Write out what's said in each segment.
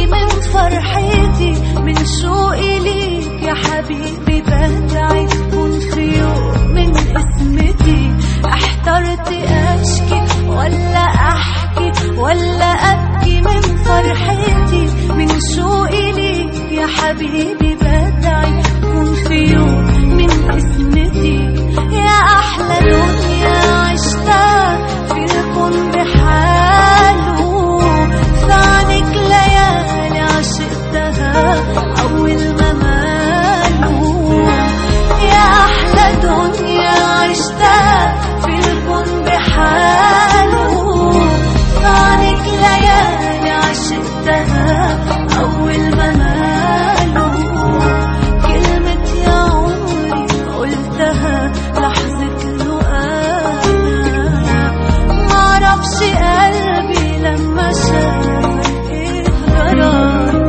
أبكي من فرحتي من شوقي ليك يا حبيبي بدعي تكون في يوم من اسمتي احترت أشكي ولا أحكي ولا أبكي من فرحتي من شوقي ليك يا حبيبي بدعي تكون في يوم من اسمتي يا أحلى دنيا عشتها في الكون بحاله في عنك ليالي عشقتها أول ما ماله يا أحلى دنيا عشتها في الكون بحاله في عنك ليالي عشقتها أول ما ماله كلمة يا عمري قلتها لحظة لقانا معرفش قلبي لما شافك ايه جرى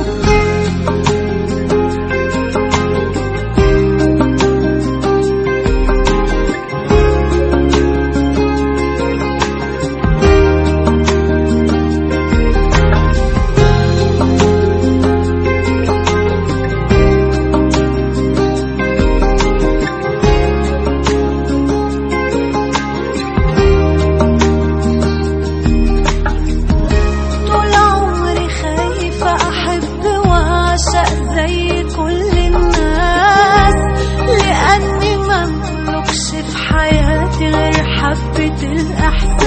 طول عمري خايفة أحب وأعشق زي كل الناس لأني مملكش في حياتي غير حبة الإحساس